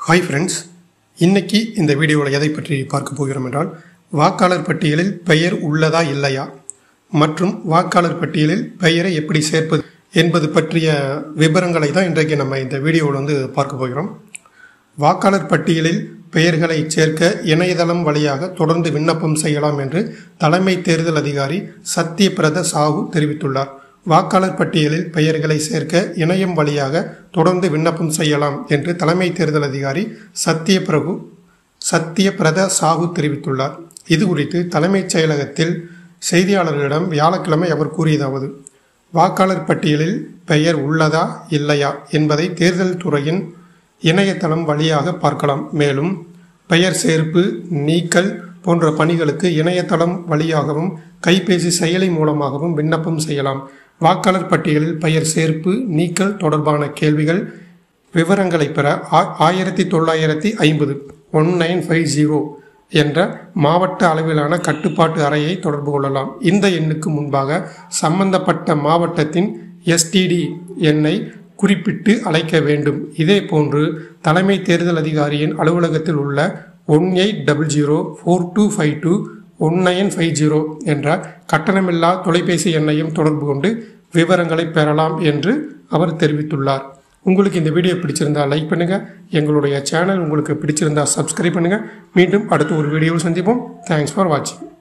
hi friends இன்னைக்கு இந்த வீடியோவில் எதை பற்றி பார்க்க போகிறோம் என்றால் வாக்காளர் பட்டியலில் பெயர் உள்ளதா இல்லையா மற்றும் வாக்காளர் பட்டியலில் பெயரை எப்படி சேர்ப்பது என்பது பற்றிய விவரங்களை தான் இன்றைக்கு நம்ம இந்த வீடியோவில் வந்து பார்க்க போகிறோம் வாக்காளர் பட்டியலில் பெயர்களை சேர்க்க இணையதளம் வழியாக தொடர்ந்து விண்ணப்பம் செய்யலாம் என்று தலைமை தேர்தல் அதிகாரி சத்யபிரத சாஹூ தெரிவித்துள்ளார் வாக்காளர் பட்டியலில் பெயர்களை சேர்க்க இணையம் வழியாக தொடர்ந்து விண்ணப்பம் செய்யலாம் என்று தலைமை தேர்தல் அதிகாரி சத்யபிரபு சத்யபிரத சாஹூ தெரிவித்துள்ளார் இது குறித்து தலைமைச் செயலகத்தில் செய்தியாளர்களிடம் வியாழக்கிழமை அவர் கூறியதாவது வாக்காளர் பட்டியலில் பெயர் உள்ளதா இல்லையா என்பதை தேர்தல் துறையின் இணையதளம் வழியாக பார்க்கலாம் மேலும் பெயர் சேர்ப்பு நீக்கல் போன்ற பணிகளுக்கு இணையதளம் வழியாகவும் கைபேசி செயலி மூலமாகவும் விண்ணப்பம் செய்யலாம் வாக்காளர் பட்டியலில் பெயர் சேர்ப்பு நீக்கல் தொடர்பான கேள்விகள் விவரங்களை பெற ஆ- ஆயிரத்தி தொள்ளாயிரத்தி ஐம்பது ஒன் நைன் ஃபைவ் ஜீரோ என்ற மாவட்ட அளவிலான கட்டுப்பாட்டு அறையை தொடர்பு கொள்ளலாம் இந்த எண்ணுக்கு முன்பாக சம்பந்தப்பட்ட மாவட்டத்தின் எஸ்டிடி எண்ணை குறிப்பிட்டு அழைக்க வேண்டும் இதேபோன்று தலைமை தேர்தல் அதிகாரியின் அலுவலகத்தில் உள்ள one eight double zero four two five two one nine five zero என்ற கட்டணமில்லா தொலைபேசி எண்ணையும் தொடர்பு கொண்டு விவரங்களை பெறலாம் என்று அவர் தெரிவித்துள்ளார் உங்களுக்கு இந்த வீடியோ பிடிச்சிருந்தா லைக் பண்ணுங்க எங்களுடைய சேனல் உங்களுக்கு பிடிச்சிருந்தா சப்ஸ்கிரைப் பண்ணுங்க மீண்டும் அடுத்த ஒரு வீடியோவில் சந்திப்போம் தேங்க்ஸ் ஃபார் வாட்சிங்